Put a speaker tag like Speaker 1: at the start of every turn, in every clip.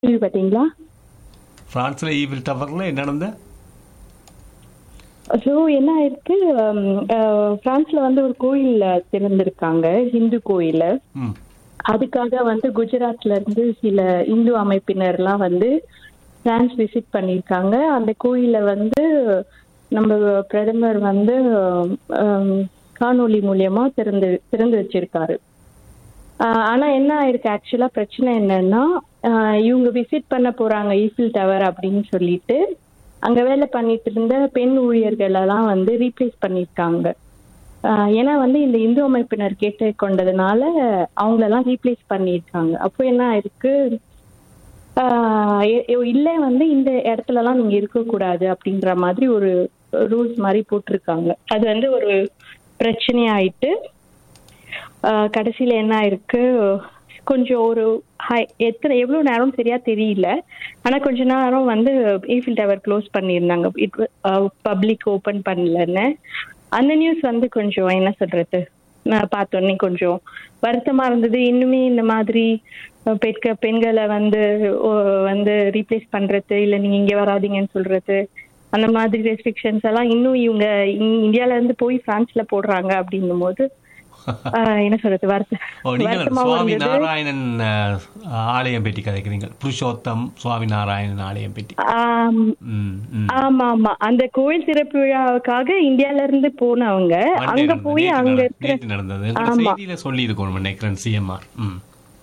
Speaker 1: கேள்விப்பட்டீங்களா
Speaker 2: பிரான்ஸ்ல ஈவில் டவர்ல என்ன நடந்த
Speaker 1: ஸோ என்ன ஆயிருக்கு ஹம், அஹ், பிரான்ஸ்ல வந்து ஒரு கோயில் திறந்திருக்காங்க ஹிந்து கோயில்
Speaker 2: ம்
Speaker 1: அதுக்காக வந்து குஜராத்ல இருந்து சில இந்து அமைப்பினர்லாம் வந்து பிரான்ஸ் விசிட் பண்ணியிருக்காங்க அந்த கோயில வந்து நம்ம பிரதமர் வந்து ஹம், காணொளி மூலியமா திறந்து திறந்து வச்சிருக்காரு ஆஹ் ஆனா என்ன ஆயிருக்கு ஆக்சுவலா பிரச்சனை என்னன்னா ஆஹ் இவங்க விசிட் பண்ண போறாங்க ஈஃபில் டவர் அப்படின்னு சொல்லிட்டு அங்க வேலை பண்ணிட்டு இருந்த பெண் ஊழியர்கள் எல்லாம் வந்து ரீப்ளேஸ் பண்ணிருக்காங்க ஆஹ் ஏன்னா வந்து இந்த இந்து அமைப்பினர் கேட்டு கொண்டதுனால அவங்களெல்லாம் ரீப்ளேஸ் பண்ணியிருக்காங்க அப்போ என்ன ஆயிருக்கு ஆஹ் எ- எ- இல்ல வந்து இந்த இடத்துலலாம் நீங்க இருக்கக்கூடாது அப்படின்ற மாதிரி ஒரு ரூல்ஸ் மாதிரி போட்டிருக்காங்க அது வந்து ஒரு பிரச்சனையாயிட்டு ஆஹ் கடைசியில என்ன ஆயிருக்கு கொஞ்சம் ஒரு ஹை எத்தனை எவ்வளவு நேரம் சரியா தெரியல ஆனா கொஞ்ச நேரம் வந்து ஈஃபில் டவர் க்ளோஸ் பண்ணியிருந்தாங்க இட் பப்ளிக் ஓபன் பண்ணலன்னு அந்த நியூஸ் வந்து கொஞ்சம் என்ன சொல்றது நான் பார்த்தோன்னே கொஞ்சம் வருத்தமா இருந்தது இன்னுமே இந்த மாதிரி அஹ், பெண்க பெண்களை வந்து ஓ, வந்து ரீப்ளேஸ் பண்றது இல்ல நீங்க இங்க வராதீங்கன்னு சொல்றது அந்த மாதிரி ரெஸ்ட்ரிக்ஷன்ஸ் எல்லாம் இன்னும் இவங்க இந்~ இந்தியால இருந்து போய் பிரான்ஸ்ல போடுறாங்க அப்படின்னும் போது ஆஹ், என்ன சொல்றது வருத்த
Speaker 2: ஓ நீங்கள்
Speaker 1: வருத்தமாவும்
Speaker 2: சுவாமி
Speaker 1: இருந்தது.
Speaker 2: நாராயணன் அஹ், ஆலயம் பற்றி கதைக்கிறீங்க புருஷோத்தம் சுவாமி நாராயணன் ஆலயம் பற்றி
Speaker 1: ஆம்,
Speaker 2: ம் ம்
Speaker 1: ஆமா ஆமா அந்த கோயில் திறப்பு விழாவுக்காக இந்தியால இருந்து போனவங்க
Speaker 2: Monday
Speaker 1: அங்க
Speaker 2: நடந்தது.
Speaker 1: போய்
Speaker 2: நேத்து
Speaker 1: அங்க
Speaker 2: நட-
Speaker 1: இருக்கிற
Speaker 2: நேத்து நடந்தது எங்களோட
Speaker 1: ஆமா.
Speaker 2: செய்தியில சொல்லி இருக்கணும் நினைக்கிறேன் சிஎம்ஆர் ம்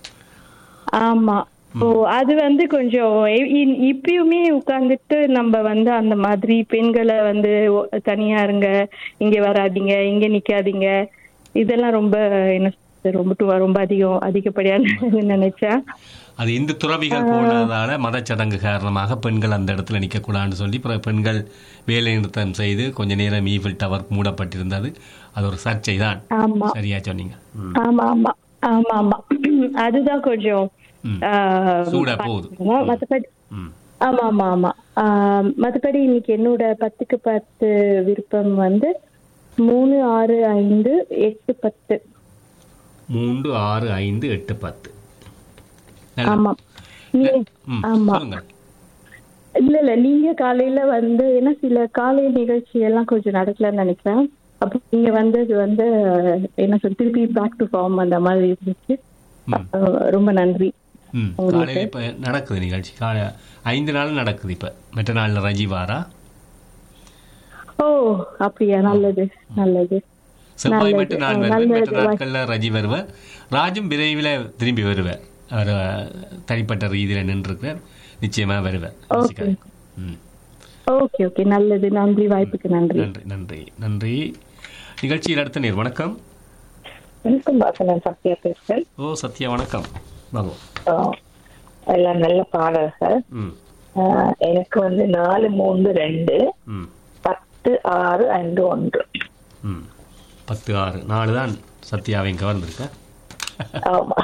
Speaker 1: ஆமா ஓ அது வந்து கொஞ்சம் இ- இ- இப்பயுமே உட்கார்ந்துட்டு நம்ம வந்து அந்த மாதிரி பெண்களை வந்து ஒ- தனியா இருங்க இங்க வராதீங்க இங்க நிக்காதீங்க இதெல்லாம் ரொம்ப என்ன சொல்றது, ரொம்ப டு- ரொம்ப அதிகம் அதிகப்படியான நினைச்சேன்
Speaker 2: அது இந்து துறவிகள் போனதால மதச்சடங்கு காரணமாக பெண்கள் அந்த இடத்துல நிற்கக்கூடாதுன்னு சொல்லி பிறகு பெண்கள் வேலை நிறுத்தம் செய்து கொஞ்ச நேரம் ஈஃபில் டவர் மூடப்பட்டிருந்தது அது ஒரு சர்ச்சை தான்
Speaker 1: ஆமா
Speaker 2: சரியா சொன்னீங்க ம்.
Speaker 1: ஆமா ஆமா ஆமா ஆமா அதுதான் கொஞ்சம்
Speaker 2: ம்.
Speaker 1: ஆஹ்,
Speaker 2: சூடா போகுது.
Speaker 1: பாத்துக்கோங்க. மத்தபடி
Speaker 2: ம்
Speaker 1: ஆமா ஆமா ஆமா ஆஹ், மத்தபடி இன்னைக்கு என்னோட பத்துக்கு பத்து விருப்பம் வந்து மூணு ஆறு ஐந்து எட்டு பத்து
Speaker 2: மூன்று ஆறு ஐந்து எட்டு பத்து நல்லது.
Speaker 1: ஆமா நீ-
Speaker 2: ம்,
Speaker 1: ஆமா
Speaker 2: சொல்லுங்க
Speaker 1: இல்ல இல்ல நீங்க காலையில வந்து ஏன்னா சில காலை நிகழ்ச்சி எல்லாம் கொஞ்சம் நடக்கலன்னு நினைக்கிறேன் அப்போ நீங்க வந்தது வந்து என்ன சொல் திருப்பி பேக் டு ஃபார்ம் அந்த மாதிரி இருந்துச்சு
Speaker 2: ம்.
Speaker 1: ஆஹ், ரொம்ப நன்றி
Speaker 2: ம் காலையில் இப்போ நடக்குது நிகழ்ச்சி காலை ஐந்து நாள் நடக்குது இப்போ மற்ற நாளில் ரஜிவாரா
Speaker 1: ஓ அப்படியா நல்லது நல்லது
Speaker 2: செவ்வாய்
Speaker 1: நல்லது.
Speaker 2: மட்டும் நான்
Speaker 1: அஹ்,
Speaker 2: வருவேன்
Speaker 1: நல்லது.
Speaker 2: மற்ற நாட்களில் ரஜி வருவேன் ராஜும் விரைவில் திரும்பி வருவேன் அவர் அஹ், தனிப்பட்ட ரீதியில் நின்றுருக்கிறார் நிச்சயமாக வருவேன்
Speaker 1: Okay.
Speaker 2: ம்
Speaker 1: ஓகே ஓகே நல்லது நன்றி வாய்ப்புக்கு நன்றி
Speaker 2: நன்றி நன்றி நன்றி நிகழ்ச்சியில் அடுத்த நேர் வணக்கம்
Speaker 3: வணக்கம் வாசனன் சத்யா பேசுகிறேன்
Speaker 2: ஓ சத்யா வணக்கம் வாங்க
Speaker 3: ஆஹ் எல்லாம் நல்ல பாடல்கள்
Speaker 2: ம்
Speaker 3: ஆஹ் எனக்கு வந்து நாலு மூன்று ரெண்டு
Speaker 2: ம்
Speaker 3: பத்து ஆறு ஐந்து ஒன்று
Speaker 2: ம் பத்து ஆறு நாலு தான் சத்யாவையும் கவர்ந்துருக்கேன்
Speaker 3: ஆமா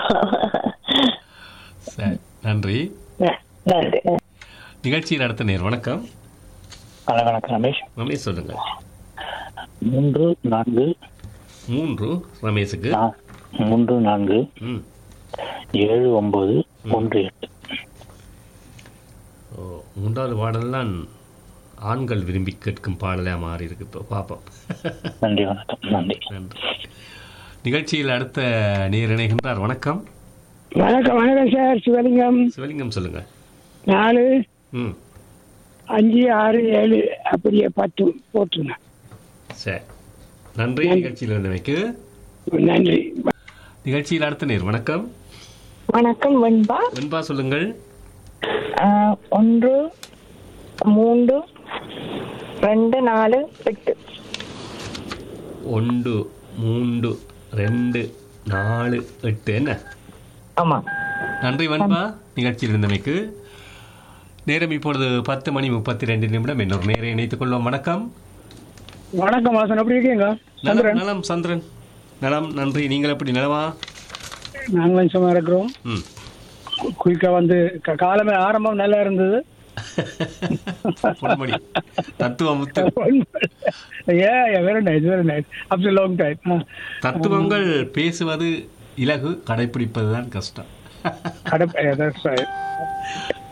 Speaker 2: சரி நன்றி
Speaker 3: ந- நன்றி
Speaker 2: நிகழ்ச்சியில் அடுத்த நேர் வணக்கம்
Speaker 4: வணக்கம் வணக்கம் ரமேஷ்
Speaker 2: ரமேஷ் சொல்லுங்க
Speaker 4: மூன்று நான்கு
Speaker 2: மூன்று ரமேஷுக்கு
Speaker 4: நா- மூன்று நான்கு
Speaker 2: ம்
Speaker 4: ஏழு ஒன்பது ஒன்று எட்டு
Speaker 2: ஓ மூன்றாவது பாடல்லாம் ஆண்கள் விரும்பி கேட்கும் பாடலாக மாறி இருக்கு இப்போ பார்ப்போம்
Speaker 4: நன்றி வணக்கம் நன்றி
Speaker 2: நன்றி நிகழ்ச்சியில் அடுத்த நேர் இணைகின்றார் வணக்கம்
Speaker 5: வணக்கம் வணக்கம் சார் சிவலிங்கம்
Speaker 2: சிவலிங்கம் சொல்லுங்க
Speaker 5: நாலு
Speaker 2: ம்
Speaker 5: அஞ்சு ஆறு ஏழு அப்படியே பத்து போட்டுருங்க
Speaker 2: சரி நன்றி நிகழ்ச்சியில் இருந்தமைக்கு
Speaker 5: நன்றி
Speaker 2: நிகழ்ச்சியில் அடுத்த நேர் வணக்கம்
Speaker 3: வணக்கம் வெண்பா
Speaker 2: வெண்பா சொல்லுங்கள்
Speaker 3: ஆஹ் ஒன்று மூன்று ரெண்டு நாலு எட்டு
Speaker 2: ஒன்று மூன்று ரெண்டு நாலு எட்டு என்ன
Speaker 3: ஆமா
Speaker 2: நன்றி வன்பா நிகழ்ச்சியில் இருந்தமைக்கு நேரம் இப்பொழுது பத்து மணி முப்பத்தி ரெண்டு நிமிடம் இன்னொரு நேரம் இணைத்துக் கொள்வோம் வணக்கம்
Speaker 5: வணக்கம் வாசன் எப்படி இருக்கீங்க
Speaker 2: நலம் நலம் சந்திரன் நலம் நன்றி நீங்கள் எப்படி நலமா
Speaker 5: நாங்களும் சும்மா இருக்கிறோம்
Speaker 2: ம்
Speaker 5: குயிக்கா வந்து க- காலமே ஆரம்பம் நல்லா இருந்தது
Speaker 2: பொன்மணி தத்துவ முத்து
Speaker 5: a very nice very nice அப்ஸ் லாங் டைம்
Speaker 2: தத்துவங்கள் பேசுவது இலகு கடைபிடிப்பதுதான் கஷ்டம்
Speaker 5: கடை